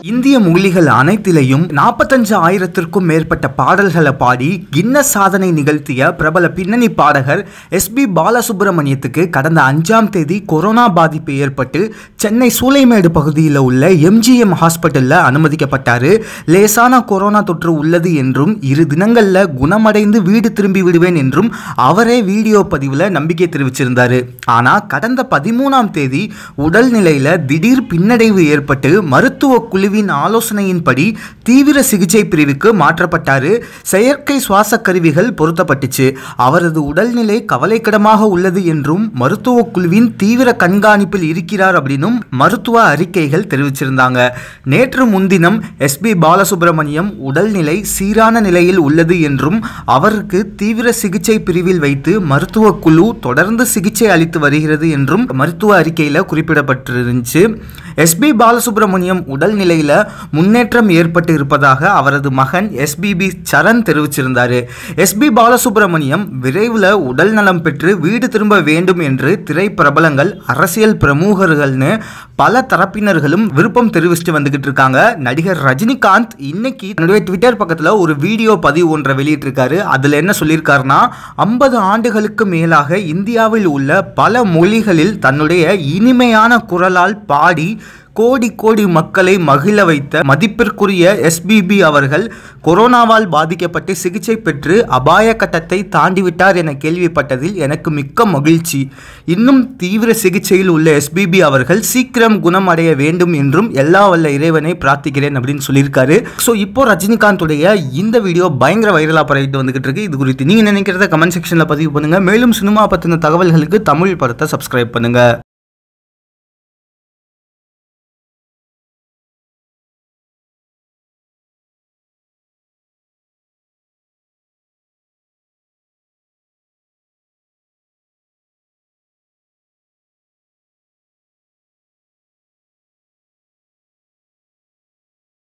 இந்திய மொழிகள் அனைத்திலையும் நாற்பத்தஞ்சு ஆயிரத்திற்கும் மேற்பட்ட பாடல்களை பாடி கின்னஸ் சாதனை நிகழ்த்திய பிரபல பின்னணி பாடகர் எஸ் பி பாலசுப்ரமணியத்துக்கு கடந்த அஞ்சாம் தேதி கொரோனா பாதிப்பு ஏற்பட்டு சென்னை சூளைமேடு பகுதியில் உள்ள எம்ஜிஎம் ஹாஸ்பிட்டலில் அனுமதிக்கப்பட்டார் லேசான கொரோனா தொற்று உள்ளது என்றும் இரு தினங்களில் குணமடைந்து வீடு திரும்பி விடுவேன் என்றும் அவரே வீடியோ பதிவில் நம்பிக்கை தெரிவிச்சிருந்தார் ஆனால் கடந்த பதிமூணாம் தேதி உடல்நிலையில் திடீர் பின்னடைவு ஏற்பட்டு மருத்துவ குழுவின் ஆலோசனையின்படி தீவிர சிகிச்சை பிரிவுக்கு மாற்றப்பட்டார் செயற்கை சுவாச கருவிகள் பொருத்தப்பட்டுச்சு அவரது உடல்நிலை கவலைக்கிடமாக உள்ளது என்றும் மருத்துவ குழுவின் தீவிர கண்காணிப்பில் இருக்கிறார் அப்படின்னும் மருத்துவ அறிக்கைகள் தெரிவிச்சிருந்தாங்க நேற்று முன்தினம் எஸ்பி பாலசுப்ரமணியம் உடல்நிலை சீரான நிலையில் உள்ளது என்றும் அவருக்கு தீவிர சிகிச்சை பிரிவில் வைத்து மருத்துவ குழு தொடர்ந்து சிகிச்சை அளித்து வருகிறது என்றும் மருத்துவ அறிக்கையில் குறிப்பிடப்பட்டிருந்துச்சு எஸ்பி பாலசுப்ரமணியம் உடல்நிலையில் முன்னேற்றம் ஏற்பட்டு இருப்பதாக அவரது மகன் எஸ்பிபி சரண் தெரிவிச்சிருந்தார் எஸ்பி பாலசுப்ரமணியம் விரைவில் உடல் நலம் பெற்று வீடு திரும்ப வேண்டும் என்று திரைப்பிரபலங்கள் அரசியல் பிரமுகர்கள்னு பல தரப்பினர்களும் விருப்பம் தெரிவிச்சுட்டு வந்துகிட்டு இருக்காங்க நடிகர் ரஜினிகாந்த் இன்னைக்கு தன்னுடைய ட்விட்டர் பக்கத்தில் ஒரு வீடியோ பதிவு ஒன்றை வெளியிட்டிருக்காரு அதில் என்ன சொல்லியிருக்காருன்னா ஐம்பது ஆண்டுகளுக்கு மேலாக இந்தியாவில் உள்ள பல மொழிகளில் தன்னுடைய இனிமையான குரலால் பாடி கோடி கோடி மக்களை மகிழ வைத்த மதிப்பிற்குரிய எஸ்பிபி அவர்கள் கொரோனாவால் பாதிக்கப்பட்டு சிகிச்சை பெற்று அபாய கட்டத்தை தாண்டிவிட்டார் என கேள்விப்பட்டதில் எனக்கு மிக்க மகிழ்ச்சி இன்னும் தீவிர சிகிச்சையில் உள்ள எஸ்பிபி அவர்கள் சீக்கிரம் குணமடைய வேண்டும் என்றும் எல்லா வல்ல இறைவனை பிரார்த்திக்கிறேன் அப்படின்னு சொல்லியிருக்காரு ஸோ இப்போ ரஜினிகாந்துடைய இந்த வீடியோ பயங்கர வைரலாக பரவிட்டு வந்துகிட்டு இருக்கு இது குறித்து நீங்கள் நினைக்கிறத கமெண்ட் செக்ஷனில் பதிவு பண்ணுங்க மேலும் சினிமா பற்றின தகவல்களுக்கு தமிழ் படத்தை சப்ஸ்கிரைப் பண்ணுங்க